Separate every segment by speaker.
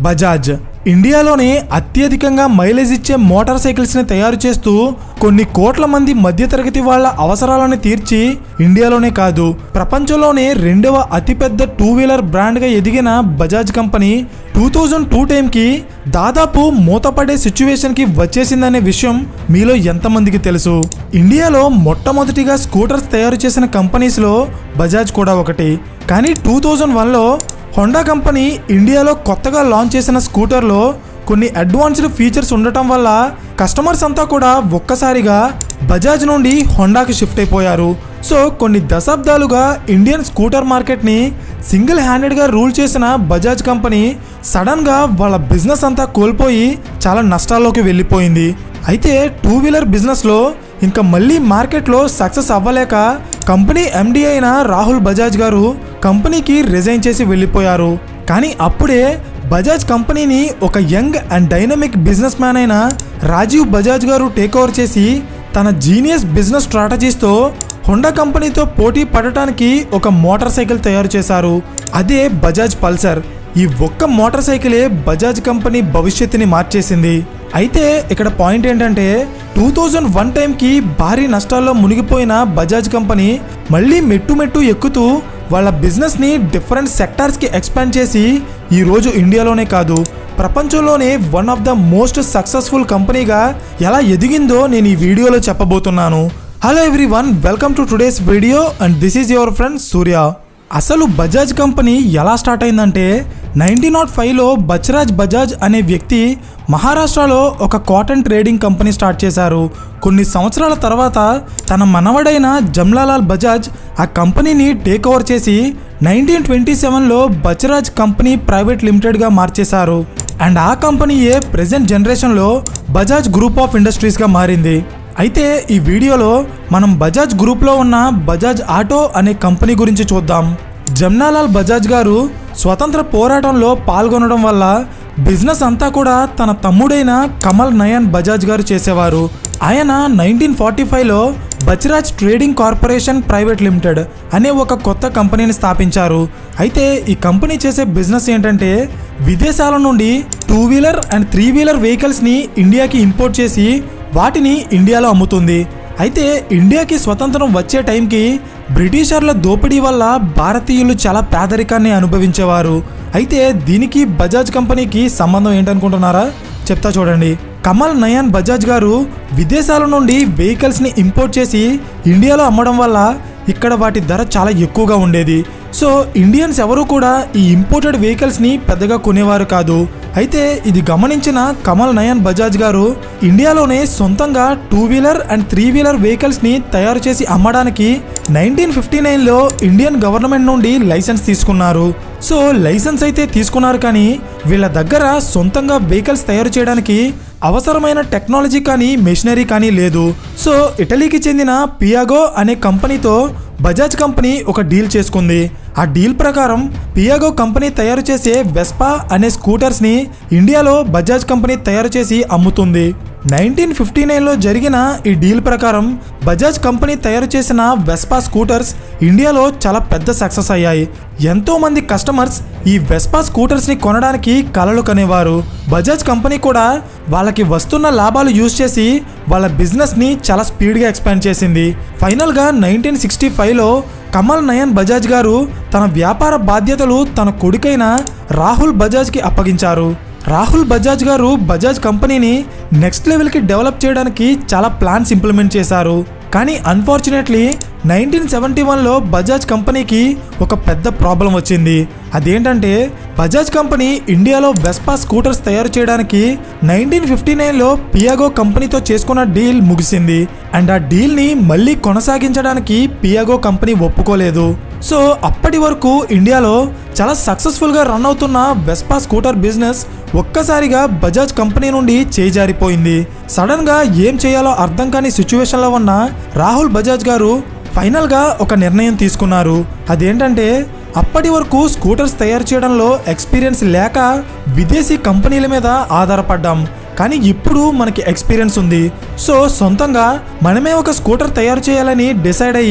Speaker 1: బజాజ్ ఇండియాలోనే అత్యధికంగా మైలేజ్ ఇచ్చే మోటార్ సైకిల్స్ని తయారు చేస్తూ కొన్ని కోట్ల మంది మధ్యతరగతి వాళ్ళ అవసరాలను తీర్చి ఇండియాలోనే కాదు ప్రపంచంలోనే రెండవ అతిపెద్ద టూ వీలర్ బ్రాండ్గా ఎదిగిన Bajaj company two thousand two టైంకి దాదాపు మూతపడే సిచ్యువేషన్కి వచ్చేసిందనే విషయం మీలో ఎంతమందికి తెలుసు ఇండియాలో మొట్టమొదటిగా స్కూటర్స్ తయారు చేసిన కంపెనీస్లో బజాజ్ కూడా ఒకటి కానీ టూ థౌజండ్ వన్లో హోండా కంపెనీ ఇండియాలో కొత్తగా లాంచ్ చేసిన స్కూటర్లో కొన్ని అడ్వాన్స్డ్ ఫీచర్స్ ఉండటం వల్ల కస్టమర్స్ అంతా కూడా ఒక్కసారిగా బజాజ్ నుండి హోండాకి షిఫ్ట్ అయిపోయారు సో కొన్ని దశాబ్దాలుగా ఇండియన్ స్కూటర్ మార్కెట్ని సింగిల్ హ్యాండెడ్గా రూల్ చేసిన బజాజ్ కంపెనీ సడన్గా వాళ్ళ బిజినెస్ అంతా కోల్పోయి చాలా నష్టాల్లోకి వెళ్ళిపోయింది అయితే టూ వీలర్ బిజినెస్లో ఇంకా మళ్ళీ మార్కెట్లో సక్సెస్ అవ్వలేక కంపెనీ ఎండి అయిన రాహుల్ బజాజ్ గారు కంపెనీకి రిజైన్ చేసి వెళ్ళిపోయారు కానీ అప్పుడే బజాజ్ కంపెనీని ఒక young and dynamic businessman అయిన రాజీవ్ బజాజ్ గారు టేక్ ఓవర్ చేసి తన జీనియస్ బిజినెస్ స్ట్రాటజీస్తో హోండా కంపెనీతో పోటీ పడటానికి ఒక మోటార్ సైకిల్ తయారు చేశారు అదే బజాజ్ పల్సర్ ఈ ఒక్క మోటార్ సైకిలే బజాజ్ కంపెనీ భవిష్యత్తుని మార్చేసింది అయితే ఇక్కడ పాయింట్ ఏంటంటే టూ థౌజండ్ వన్ టైంకి భారీ నష్టాల్లో మునిగిపోయిన బజాజ్ కంపెనీ మళ్ళీ మెట్టు మెట్టు ఎక్కుతూ వాళ్ళ బిజినెస్ని డిఫరెంట్ సెక్టార్స్కి ఎక్స్పాండ్ చేసి ఈరోజు ఇండియాలోనే కాదు ప్రపంచంలోనే one of the most successful కంపెనీగా ఎలా ఎదిగిందో నేను ఈ వీడియోలో చెప్పబోతున్నాను hello everyone welcome to today's video and this is your friend Surya అసలు బజాజ్ కంపెనీ ఎలా స్టార్ట్ అయిందంటే నైన్టీన్ నాట్ ఫైవ్లో బచరాజ్ బజాజ్ అనే వ్యక్తి మహారాష్ట్రలో ఒక కాటన్ ట్రేడింగ్ కంపెనీ స్టార్ట్ చేశారు కొన్ని సంవత్సరాల తర్వాత తన మనవడైన జమ్లాలాల్ బజాజ్ ఆ కంపెనీని టేక్ ఓవర్ చేసి నైన్టీన్ ట్వంటీ సెవెన్లో బచరాజ్ కంపెనీ ప్రైవేట్ లిమిటెడ్గా మార్చేశారు అండ్ ఆ కంపెనీయే ప్రజెంట్ జనరేషన్లో బజాజ్ గ్రూప్ ఆఫ్ ఇండస్ట్రీస్గా మారింది అయితే ఈ వీడియోలో మనం బజాజ్ గ్రూప్లో ఉన్న బజాజ్ ఆటో అనే కంపెనీ గురించి చూద్దాం జమ్నాలాల్ బజాజ్ గారు స్వతంత్ర పోరాటంలో పాల్గొనడం వల్ల బిజినెస్ అంతా కూడా తన తమ్ముడైన కమల్ నయన్ బజాజ్ గారు చేసేవారు ఆయన నైన్టీన్ ఫార్టీ ఫైవ్లో Bachraj trading corporation private limited అనే ఒక కొత్త కంపెనీని స్థాపించారు అయితే ఈ కంపెనీ చేసే బిజినెస్ ఏంటంటే విదేశాల నుండి two wheeler and three wheeler వెహికల్స్ని ఇండియాకి ఇంపోర్ట్ చేసి వాటిని ఇండియాలో అమ్ముతుంది అయితే ఇండియాకి స్వతంత్రం వచ్చే టైంకి బ్రిటిషర్ల దోపిడీ వల్ల భారతీయులు చాలా పేదరికాన్ని అనుభవించేవారు అయితే దీనికి బజాజ్ కంపెనీకి సంబంధం ఏంటనుకుంటున్నారా చెప్తా చూడండి కమల్ నయాన్ బజాజ్ గారు విదేశాల నుండి వెహికల్స్ని ఇంపోర్ట్ చేసి ఇండియాలో అమ్మడం వల్ల ఇక్కడ వాటి ధర చాలా ఎక్కువగా ఉండేది సో ఇండియన్స్ ఎవరు కూడా ఈ ఇంపోర్టెడ్ వెహికల్స్ని పెద్దగా కొనేవారు కాదు అయితే ఇది గమనించిన కమల్ నయన్ బజాజ్ గారు ఇండియాలోనే సొంతంగా two wheeler and three wheeler వెహికల్స్ని తయారు చేసి అమ్మడానికి నైన్టీన్ ఫిఫ్టీ నైన్లో ఇండియన్ గవర్నమెంట్ నుండి లైసెన్స్ తీసుకున్నారు సో లైసెన్స్ అయితే తీసుకున్నారు కానీ వీళ్ళ దగ్గర సొంతంగా వెహికల్స్ తయారు చేయడానికి అవసరమైన టెక్నాలజీ కానీ మెషినరీ కానీ లేదు సో ఇటలీకి చెందిన పియాగో అనే కంపెనీతో బజాజ్ కంపెనీ ఒక డీల్ చేసుకుంది ఆ డీల్ ప్రకారం పియాగో కంపెనీ తయారు చేసే వెస్పా అనే స్కూటర్స్ని ఇండియాలో బజాజ్ కంపెనీ తయారు చేసి అమ్ముతుంది నైన్టీన్ ఫిఫ్టీ నైన్లో జరిగిన ఈ డీల్ ప్రకారం బజాజ్ కంపెనీ తయారు చేసిన వెస్పా స్కూటర్స్ ఇండియాలో చాలా పెద్ద సక్సెస్ అయ్యాయి ఎంతో మంది కస్టమర్స్ ఈ వెస్పా స్కూటర్స్ని కొనడానికి కలలు కనేవారు బజాజ్ కంపెనీ కూడా వాళ్ళకి వస్తున్న లాభాలు యూజ్ చేసి వాళ్ళ బిజినెస్ని చాలా స్పీడ్గా ఎక్స్పాండ్ చేసింది ఫైనల్గా నైన్టీన్ సిక్స్టీ ఫైవ్లో కమల్ నయన్ బజాజ్ గారు తన వ్యాపార బాధ్యతలు తన కొడుకైన రాహుల్ బజాజ్కి అప్పగించారు రాహుల్ బజాజ్ గారు బజాజ్ కంపెనీని నెక్స్ట్ లెవెల్కి డెవలప్ చేయడానికి చాలా ప్లాన్స్ ఇంప్లిమెంట్ చేశారు కానీ అన్ఫార్చునేట్లీ నైన్టీన్ సెవెంటీ వన్లో బజాజ్ కంపెనీకి ఒక పెద్ద ప్రాబ్లం వచ్చింది అదేంటంటే బజాజ్ కంపెనీ ఇండియాలో వెస్పా స్కూటర్స్ తయారు చేయడానికి నైన్టీన్ ఫిఫ్టీ నైన్లో పియాగో కంపెనీతో చేసుకున్న డీల్ ముగిసింది అండ్ ఆ డీల్ని మళ్ళీ కొనసాగించడానికి పియాగో కంపెనీ ఒప్పుకోలేదు సో అప్పటి వరకు ఇండియాలో చాలా సక్సెస్ఫుల్గా రన్ అవుతున్న వెస్పా స్కూటర్ బిజినెస్ ఒక్కసారిగా బజాజ్ కంపెనీ నుండి చేజారిపోయింది సడన్గా ఏం చేయాలో అర్థం కాని సిచ్యువేషన్లో ఉన్న రాహుల్ బజాజ్ గారు ఫైనల్గా ఒక నిర్ణయం తీసుకున్నారు అదేంటంటే అప్పటి వరకు స్కూటర్స్ తయారు చేయడంలో ఎక్స్పీరియన్స్ లేక విదేశీ కంపెనీల మీద ఆధారపడ్డాం కానీ ఇప్పుడు మనకి ఎక్స్పీరియన్స్ ఉంది సో సొంతంగా మనమే ఒక స్కూటర్ తయారు చేయాలని డిసైడ్ అయ్యి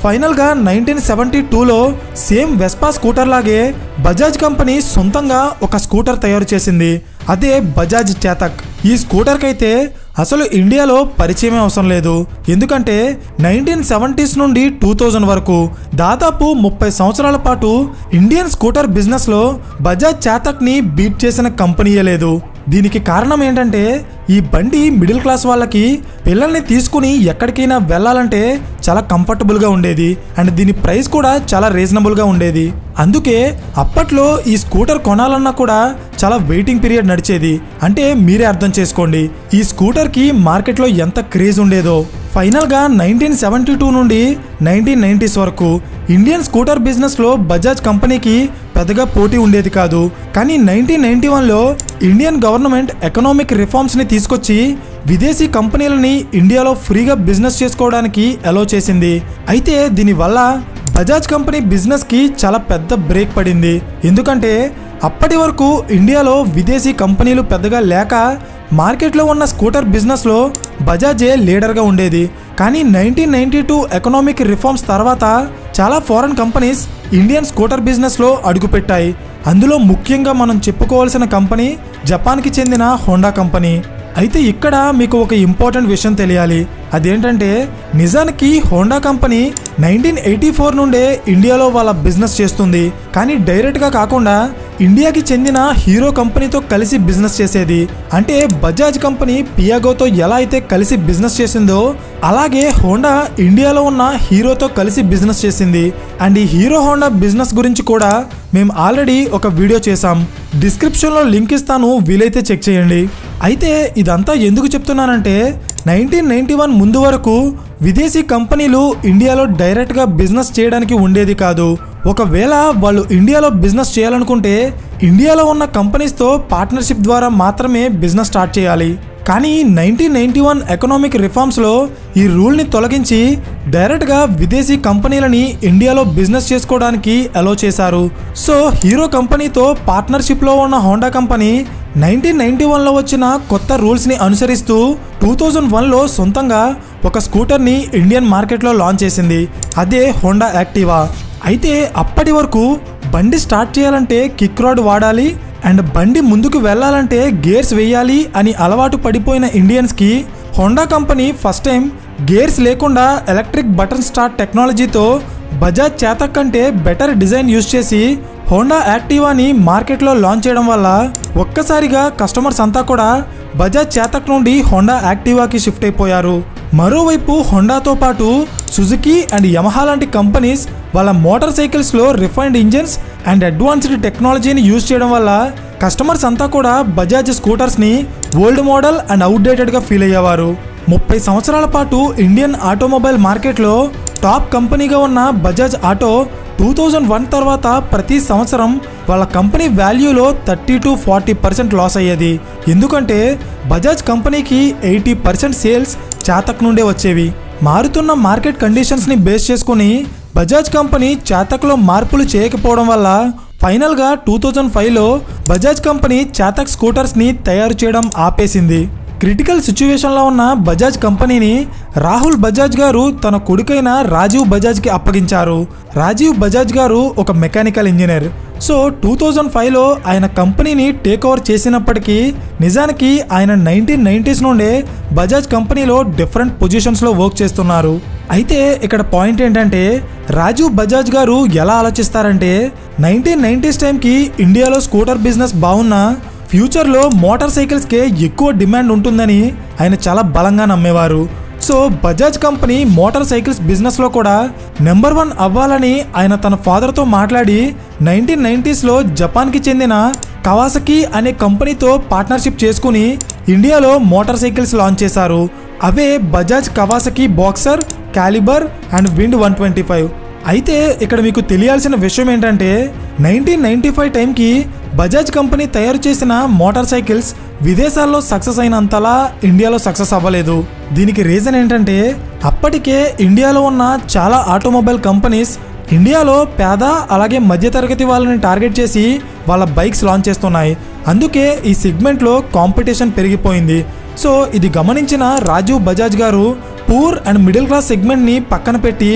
Speaker 1: ఫైనల్గా నైన్టీన్ సెవెంటీ టూలో సేమ్ వెస్పా స్కూటర్ లాగే బజాజ్ కంపెనీ సొంతంగా ఒక స్కూటర్ తయారు చేసింది అదే బజాజ్ చేతక్ ఈ స్కూటర్కి అయితే అసలు ఇండియాలో పరిచయమే అవసరం లేదు ఎందుకంటే నైన్టీన్ సెవెంటీస్ నుండి టూ థౌజండ్ వరకు దాదాపు ముప్పై సంవత్సరాల పాటు ఇండియన్ స్కూటర్ బిజినెస్లో బజాజ్ చేతక్ని బీట్ చేసిన కంపెనీయే లేదు దీనికి కారణం ఏంటంటే ఈ బండి మిడిల్ క్లాస్ వాళ్ళకి పిల్లల్ని తీసుకుని ఎక్కడికైనా వెళ్ళాలంటే చాలా కంఫర్టబుల్గా ఉండేది అండ్ దీని ప్రైస్ కూడా చాలా రీజనబుల్గా ఉండేది అందుకే అప్పట్లో ఈ స్కూటర్ కొనాలన్నా కూడా చాలా వెయిటింగ్ పీరియడ్ నడిచేది అంటే మీరే అర్థం చేసుకోండి ఈ స్కూటర్కి మార్కెట్లో ఎంత క్రేజ్ ఉండేదో ఫైనల్గా నైన్టీన్ సెవెంటీ టూ నుండి నైన్టీన్ నైంటీస్ వరకు ఇండియన్ స్కూటర్ బిజినెస్లో బజాజ్ కంపెనీకి పెద్దగా పోటీ ఉండేది కాదు కానీ నైన్టీన్ నైన్టీ వన్లో ఇండియన్ గవర్నమెంట్ ఎకనామిక్ రిఫార్మ్స్ని తీసుకొచ్చి విదేశీ కంపెనీలని ఇండియాలో ఫ్రీగా బిజినెస్ చేసుకోవడానికి అలో చేసింది అయితే దీనివల్ల బజాజ్ కంపెనీ బిజినెస్కి చాలా పెద్ద బ్రేక్ పడింది ఎందుకంటే అప్పటి వరకు ఇండియాలో విదేశీ కంపెనీలు పెద్దగా లేక మార్కెట్లో ఉన్న స్కూటర్ బిజినెస్లో బజాజే లీడర్గా ఉండేది కానీ nineteen ninety two economic reforms తర్వాత చాలా ఫారెన్ కంపెనీస్ ఇండియన్ స్కూటర్ బిజినెస్లో అడుగుపెట్టాయి అందులో ముఖ్యంగా మనం చెప్పుకోవాల్సిన కంపెనీ జపాన్కి చెందిన హోండా కంపెనీ అయితే ఇక్కడ మీకు ఒక ఇంపార్టెంట్ విషయం తెలియాలి అదేంటంటే నిజానికి Honda company nineteen eighty four నుండే ఇండియాలో వాళ్ళ బిజినెస్ చేస్తుంది కానీ డైరెక్ట్గా కాకుండా ఇండియాకి చెందిన హీరో కంపెనీతో కలిసి బిజినెస్ చేసేది అంటే బజాజ్ కంపెనీ పియాగోతో ఎలా అయితే కలిసి బిజినెస్ చేసిందో అలాగే హోండా ఇండియాలో ఉన్న హీరోతో కలిసి బిజినెస్ చేసింది అండ్ ఈ హీరో హోండా బిజినెస్ గురించి కూడా మేము ఆల్రెడీ ఒక వీడియో చేసాం డిస్క్రిప్షన్లో లింక్ ఇస్తాను వీలైతే చెక్ చేయండి అయితే ఇదంతా ఎందుకు చెప్తున్నానంటే నైన్టీన్ నైన్టీ వన్ ముందు వరకు విదేశీ కంపెనీలు ఇండియాలో డైరెక్ట్గా బిజినెస్ చేయడానికి ఉండేది కాదు ఒకవేళ వాళ్ళు ఇండియాలో బిజినెస్ చేయాలనుకుంటే ఇండియాలో ఉన్న కంపెనీస్తో పార్ట్నర్షిప్ ద్వారా మాత్రమే బిజినెస్ స్టార్ట్ చేయాలి కానీ నైన్టీన్ నైన్టీ వన్ ఎకనామిక్ రిఫార్మ్స్లో ఈ రూల్ని తొలగించి డైరెక్ట్గా విదేశీ కంపెనీలని ఇండియాలో బిజినెస్ చేసుకోవడానికి అలో చేశారు సో హీరో కంపెనీతో పార్ట్నర్షిప్లో ఉన్న హోండా కంపెనీ నైన్టీన్ నైన్టీ వన్లో వచ్చిన కొత్త రూల్స్ని అనుసరిస్తూ టూ థౌజండ్ వన్లో సొంతంగా ఒక స్కూటర్ని ఇండియన్ మార్కెట్లో లాంచ్ చేసింది అదే హోండా యాక్టివా అయితే అప్పటి వరకు బండి స్టార్ట్ చేయాలంటే కిక్ రాడ్ వాడాలి అండ్ బండి ముందుకు వెళ్ళాలంటే గేర్స్ వేయాలి అని అలవాటు పడిపోయిన ఇండియన్స్కి Honda company first time gears లేకుండా ఎలక్ట్రిక్ బటన్ స్టార్ట్ టెక్నాలజీతో బజాజ్ చేతక్ కంటే బెటర్ డిజైన్ యూజ్ చేసి హోండా యాక్టివాని మార్కెట్లో లాంచ్ చేయడం వల్ల ఒక్కసారిగా కస్టమర్స్ అంతా కూడా బజాజ్ చేతక్ నుండి హోండా యాక్టివాకి షిఫ్ట్ అయిపోయారు మరోవైపు హోండాతో పాటు సుజుకి అండ్ యమహా లాంటి కంపెనీస్ వాళ్ళ మోటార్ సైకిల్స్లో రిఫైన్డ్ ఇంజిన్స్ అండ్ అడ్వాన్స్డ్ టెక్నాలజీని యూజ్ చేయడం వల్ల కస్టమర్స్ అంతా కూడా బజాజ్ స్కూటర్స్ని ఓల్డ్ మోడల్ అండ్ అవుట్డేటెడ్గా ఫీల్ అయ్యేవారు ముప్పై సంవత్సరాల పాటు ఇండియన్ ఆటోమొబైల్ మార్కెట్లో టాప్ కంపెనీగా ఉన్న Bajaj auto two thousand one తర్వాత ప్రతి సంవత్సరం వాళ్ళ కంపెనీ వాల్యూలో thirty to forty percent loss అయ్యేది ఎందుకంటే బజాజ్ కంపెనీకి ఎయిటీ పర్సెంట్ సేల్స్ చాతక్ నుండే వచ్చేవి మారుతున్న మార్కెట్ కండిషన్స్ని బేస్ చేసుకుని బజాజ్ కంపెనీ చాతక్లో మార్పులు చేయకపోవడం వల్ల ఫైనల్గా టూ థౌజండ్ ఫైవ్లో బజాజ్ కంపెనీ చాతక్ స్కూటర్స్ని తయారు చేయడం ఆపేసింది క్రిటికల్ సిచ్యువేషన్లో ఉన్న బజాజ్ కంపెనీని రాహుల్ బజాజ్ గారు తన కొడుకైన రాజీవ్ బజాజ్కి అప్పగించారు రాజీవ్ బజాజ్ గారు ఒక mechanical engineer so two thousand ఫైవ్లో ఆయన కంపెనీని టేక్ ఓవర్ చేసినప్పటికీ నిజానికి ఆయన నైన్టీన్ నైంటీస్ నుండే బజాజ్ కంపెనీలో డిఫరెంట్ పొజిషన్స్లో వర్క్ చేస్తున్నారు అయితే ఇక్కడ పాయింట్ ఏంటంటే రాజీవ్ బజాజ్ గారు ఎలా ఆలోచిస్తారంటే నైన్టీన్ నైంటీస్ టైంకి ఇండియాలో స్కూటర్ బిజినెస్ బాగున్నా ఫ్యూచర్లో మోటార్ సైకిల్స్కే ఎక్కువ డిమాండ్ ఉంటుందని ఆయన చాలా బలంగా నమ్మేవారు so Bajaj company motorcycles బిజినెస్లో కూడా నెంబర్ వన్ అవ్వాలని ఆయన తన ఫాదర్తో మాట్లాడి నైన్టీన్ నైంటీస్లో జపాన్కి చెందిన కవాసకి అనే కంపెనీతో పార్ట్నర్షిప్ చేసుకుని ఇండియాలో మోటార్ సైకిల్స్ లాంచ్ చేశారు అవే Bajaj Kawasaki boxer calibre and wind one twenty five అయితే ఇక్కడ మీకు తెలియాల్సిన విషయం ఏంటంటే నైన్టీన్ నైన్టీ ఫైవ్ టైంకి బజాజ్ కంపెనీ తయారు చేసిన మోటార్ సైకిల్స్ విదేశాల్లో సక్సెస్ అయినంతలా ఇండియాలో సక్సెస్ అవ్వలేదు దీనికి రీజన్ ఏంటంటే అప్పటికే ఇండియాలో ఉన్న చాలా ఆటోమొబైల్ కంపెనీస్ ఇండియాలో పేద అలాగే మధ్యతరగతి వాళ్ళని టార్గెట్ చేసి వాళ్ళ బైక్స్ లాంచ్ చేస్తున్నాయి అందుకే ఈ సెగ్మెంట్లో కాంపిటీషన్ పెరిగిపోయింది సో ఇది గమనించిన రాజీవ్ బజాజ్ గారు పూర్ అండ్ మిడిల్ క్లాస్ సెగ్మెంట్ని పక్కన పెట్టి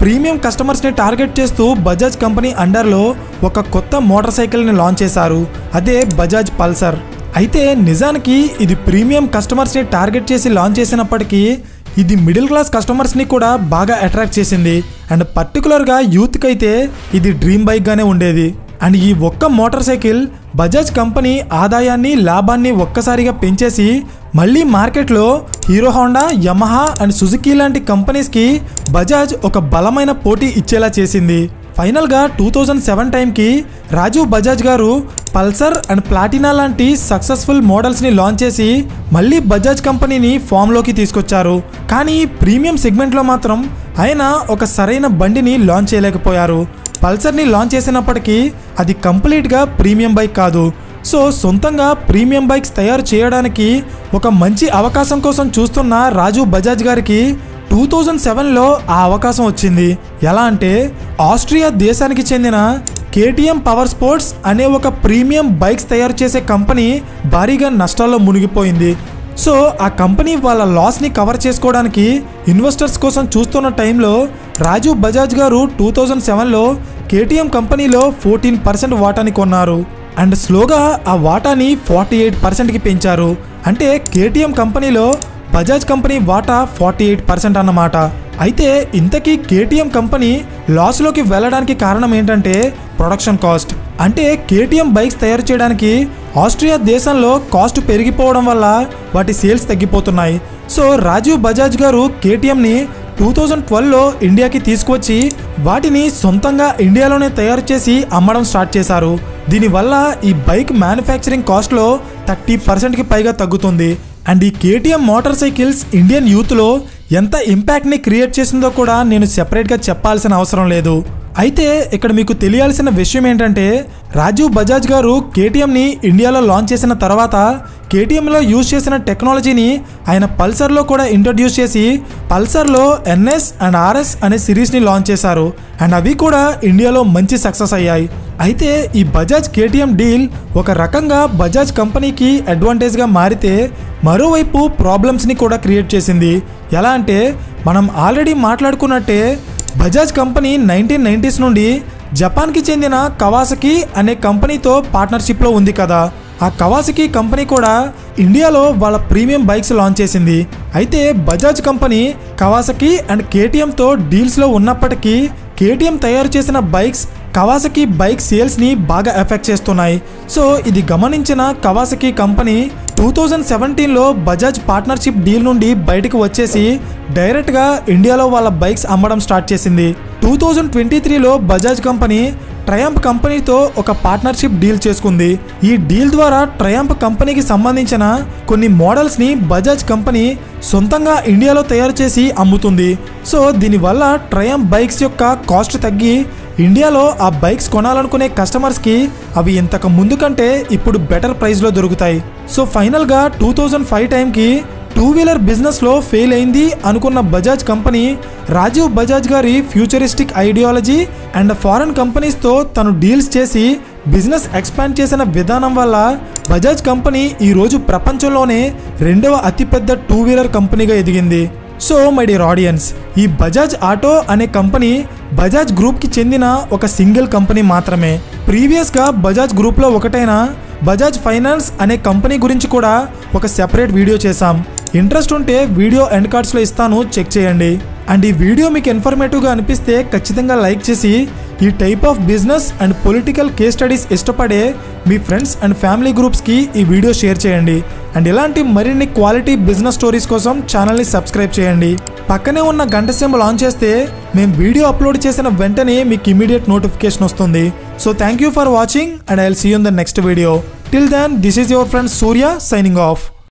Speaker 1: ప్రీమియం కస్టమర్స్ని టార్గెట్ చేస్తూ బజాజ్ కంపెనీ అండర్లో ఒక కొత్త మోటార్ సైకిల్ని లాంచ్ చేశారు అదే బజాజ్ పల్సర్ అయితే నిజానికి ఇది ప్రీమియం కస్టమర్స్ని టార్గెట్ చేసి లాంచ్ చేసినప్పటికీ ఇది మిడిల్ క్లాస్ కస్టమర్స్ని కూడా బాగా అట్రాక్ట్ చేసింది అండ్ పర్టికులర్గా యూత్కి అయితే ఇది డ్రీమ్ బైక్గానే ఉండేది అండ్ ఈ ఒక్క మోటార్ సైకిల్ బజాజ్ కంపెనీ ఆదాయాన్ని లాభాన్ని ఒక్కసారిగా పెంచేసి మళ్ళీ మార్కెట్లో Hero Honda Yamaha and Suzuki లాంటి కంపెనీస్కి బజాజ్ ఒక బలమైన పోటీ ఇచ్చేలా చేసింది ఫైనల్గా టూ థౌజండ్ సెవెన్ టైంకి రాజు బజాజ్ గారు పల్సర్ అండ్ ప్లాటినా లాంటి సక్సెస్ఫుల్ మోడల్స్ని లాంచ్ చేసి మళ్ళీ బజాజ్ కంపెనీని ఫామ్లోకి తీసుకొచ్చారు కానీ ప్రీమియం సెగ్మెంట్లో మాత్రం ఆయన ఒక సరైన బండిని లాంచ్ చేయలేకపోయారు పల్సర్ని లాంచ్ చేసినప్పటికీ అది కంప్లీట్గా ప్రీమియం బైక్ కాదు సో సొంతంగా ప్రీమియం బైక్స్ తయారు చేయడానికి ఒక మంచి అవకాశం కోసం చూస్తున్న రాజు బజాజ్ గారికి టూ థౌజండ్ సెవెన్లో ఆ అవకాశం వచ్చింది ఎలా అంటే ఆస్ట్రియా దేశానికి చెందిన కేటీఎం పవర్ స్పోర్ట్స్ అనే ఒక ప్రీమియం బైక్స్ తయారు చేసే కంపెనీ భారీగా నష్టాల్లో మునిగిపోయింది సో ఆ కంపెనీ వాళ్ళ లాస్ని కవర్ చేసుకోవడానికి ఇన్వెస్టర్స్ కోసం చూస్తున్న టైంలో రాజు బజాజ్ గారు టూ థౌజండ్ సెవెన్లో కేటీఎం కంపెనీలో ఫోర్టీన్ పర్సెంట్ వాటాని కొన్నారు అండ్ స్లోగా ఆ వాటాని ఫార్టీ ఎయిట్ పర్సెంట్కి పెంచారు అంటే కేటీఎం కంపెనీలో బజాజ్ కంపెనీ వాటా ఫార్టీ ఎయిట్ పర్సెంట్ అన్నమాట అయితే ఇంతకీ కేటీఎం కంపెనీ లాస్లోకి వెళ్ళడానికి కారణం ఏంటంటే ప్రొడక్షన్ కాస్ట్ అంటే కేటీఎం బైక్స్ తయారు చేయడానికి ఆస్ట్రియా దేశంలో కాస్ట్ పెరిగిపోవడం వల్ల వాటి సేల్స్ తగ్గిపోతున్నాయి సో రాజీవ్ బజాజ్ గారు కేటీఎంని టూ థౌజండ్ ట్వెల్వ్లో ఇండియాకి తీసుకువచ్చి వాటిని సొంతంగా ఇండియాలోనే తయారు చేసి అమ్మడం స్టార్ట్ చేశారు దీనివల్ల ఈ బైక్ మ్యానుఫ్యాక్చరింగ్ కాస్ట్లో థర్టీ పర్సెంట్కి పైగా తగ్గుతుంది అండ్ ఈ కేటీఎం మోటార్ సైకిల్స్ ఇండియన్ యూత్లో ఎంత ఇంపాక్ట్ని క్రియేట్ చేసిందో కూడా నేను సెపరేట్గా చెప్పాల్సిన అవసరం లేదు అయితే ఇక్కడ మీకు తెలియాల్సిన విషయం ఏంటంటే రాజీవ్ బజాజ్ గారు కేటీఎంని ఇండియాలో లాంచ్ చేసిన తర్వాత కేటీఎంలో యూజ్ చేసిన టెక్నాలజీని ఆయన పల్సర్లో కూడా ఇంట్రడ్యూస్ చేసి పల్సర్లో ఎన్ఎస్ అండ్ ఆర్ఎస్ అనే సిరీస్ని లాంచ్ చేశారు అండ్ అవి కూడా ఇండియాలో మంచి సక్సెస్ అయ్యాయి అయితే ఈ బజాజ్ కేటీఎం డీల్ ఒక రకంగా బజాజ్ కంపెనీకి అడ్వాంటేజ్గా మారితే మరోవైపు ప్రాబ్లమ్స్ని కూడా క్రియేట్ చేసింది ఎలా అంటే మనం ఆల్రెడీ మాట్లాడుకున్నట్టే బజాజ్ కంపెనీ నైన్టీన్ నైంటీస్ నుండి జపాన్కి చెందిన కవాసకి అనే కంపెనీతో పార్ట్నర్షిప్లో ఉంది కదా ఆ కవాసకి కంపెనీ కూడా ఇండియాలో వాళ్ళ ప్రీమియం బైక్స్ లాంచ్ చేసింది అయితే బజాజ్ కంపెనీ కవాసకి అండ్ కేటీఎంతో డీల్స్లో ఉన్నప్పటికీ కేటీఎం తయారు చేసిన బైక్స్ కవాసకి బైక్ సేల్స్ని బాగా ఎఫెక్ట్ చేస్తున్నాయి సో ఇది గమనించిన కవాసకి కంపెనీ టూ థౌజండ్ సెవెంటీన్లో బజాజ్ పార్ట్నర్షిప్ డీల్ నుండి బయటకు వచ్చేసి డైరెక్ట్గా ఇండియాలో వాళ్ళ బైక్స్ అమ్మడం స్టార్ట్ చేసింది టూ థౌజండ్ ట్వంటీ త్రీలో బజాజ్ కంపెనీ ట్రయంప్ కంపెనీతో ఒక పార్ట్నర్షిప్ డీల్ చేసుకుంది ఈ డీల్ ద్వారా ట్రయంప్ కంపెనీకి సంబంధించిన కొన్ని మోడల్స్ని బజాజ్ కంపెనీ సొంతంగా ఇండియాలో తయారు చేసి అమ్ముతుంది సో దీనివల్ల ట్రయంప్ బైక్స్ యొక్క కాస్ట్ తగ్గి ఇండియాలో ఆ బైక్స్ కొనాలనుకునే కస్టమర్స్కి అవి ఇంతకు ముందు కంటే ఇప్పుడు బెటర్ ప్రైస్లో దొరుకుతాయి సో ఫైనల్గా టూ థౌజండ్ ఫైవ్ టైంకి టూ వీలర్ బిజినెస్లో ఫెయిల్ అయింది అనుకున్న బజాజ్ కంపెనీ రాజీవ్ బజాజ్ గారి ఫ్యూచరిస్టిక్ ఐడియాలజీ అండ్ ఫారెన్ కంపెనీస్తో తను డీల్స్ చేసి బిజినెస్ ఎక్స్పాండ్ చేసిన విధానం వల్ల బజాజ్ కంపెనీ ఈరోజు ప్రపంచంలోనే రెండవ అతిపెద్ద టూ వీలర్ కంపెనీగా ఎదిగింది సో మై డియర్ ఆడియన్స్ ఈ బజాజ్ ఆటో అనే కంపెనీ బజాజ్ గ్రూప్కి చెందిన ఒక సింగిల్ కంపెనీ మాత్రమే ప్రీవియస్గా బజాజ్ గ్రూప్లో ఒకటైన బజాజ్ ఫైనాన్స్ అనే కంపెనీ గురించి కూడా ఒక సెపరేట్ వీడియో చేశాం ఇంట్రెస్ట్ ఉంటే వీడియో ఎండ్ కార్డ్స్లో ఇస్తాను చెక్ చేయండి అండ్ ఈ వీడియో మీకు ఇన్ఫర్మేటివ్గా అనిపిస్తే ఖచ్చితంగా లైక్ చేసి ఈ type of business and political case studies ఇష్టపడే మీ ఫ్రెండ్స్ అండ్ ఫ్యామిలీ గ్రూప్స్కి ఈ వీడియో షేర్ చేయండి అండ్ ఇలాంటి మరిన్ని క్వాలిటీ బిజినెస్ స్టోరీస్ కోసం ఛానల్ని సబ్స్క్రైబ్ చేయండి పక్కనే ఉన్న గంట సింబల్ ఆన్ చేస్తే మేము వీడియో అప్లోడ్ చేసిన వెంటనే మీకు ఇమీడియట్ నోటిఫికేషన్ వస్తుంది so thank you for watching and I will see you in the next video till then this is your friend Surya signing of